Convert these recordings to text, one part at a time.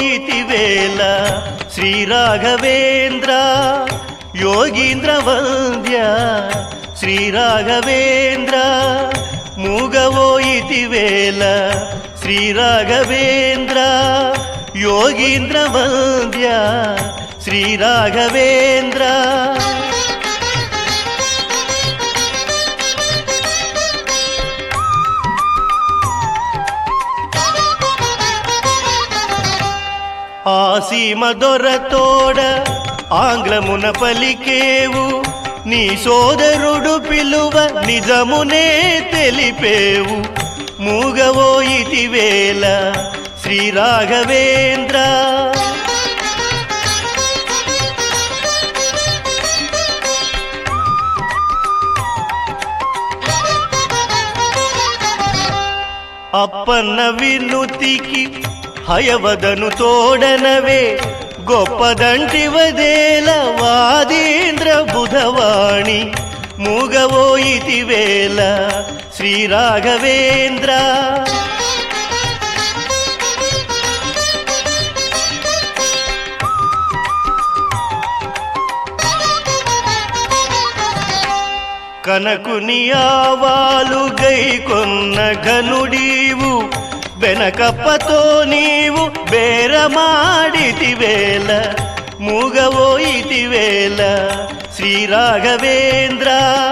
ఇతివేళ శ్రీ రాఘవేంద్ర యోగీంద్ర వంద్య శ్రీ రాఘవేంద్ర మూగవో ఇతివేళ శ్రీ రాఘవేంద్ర యోగీంద్ర వంద్య శ్రీ రాఘవేంద్ర ఆసీమ దొరతోడ ఆంగ్లమున పలికేవు నీ సోదరుడు పిలువ నిజమునే తెలిపేవు మూగవో ఇతివేళ శ్రీ రాఘవేంద్ర అప్పన్న వినుతికి హయవదను తోడనవే గొప్పదంటివదేల వాదీంద్ర బుధవాణి మూగవో ఇతివేళ శ్రీ రాఘవేంద్ర కనకుని ఆవాలు గైకొన్న ఘనుడీవు వెనకప్పతో నీవు బేరమాడితివేళ మూగవో ఇతివేళ శ్రీ రాఘవేంద్ర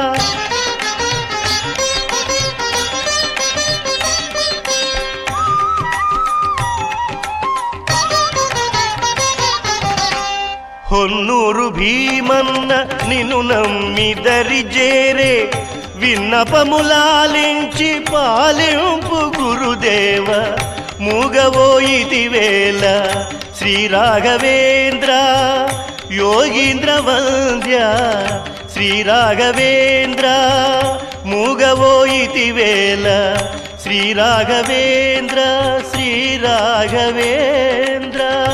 ಹೊನ್ನೂರು ಭೀಮನ್ನ నిన్ను నమ్మి దరిజేరే విన్నపములాలించి పాలింపు గురుదేవ మూగవోయితివేళ శ్రీ రాఘవేంద్ర యోగీంద్ర వంద్య శ్రీ రాఘవేంద్ర మూగవోయితివేళ శ్రీ రాఘవేంద్ర శ్రీ రాఘవేంద్ర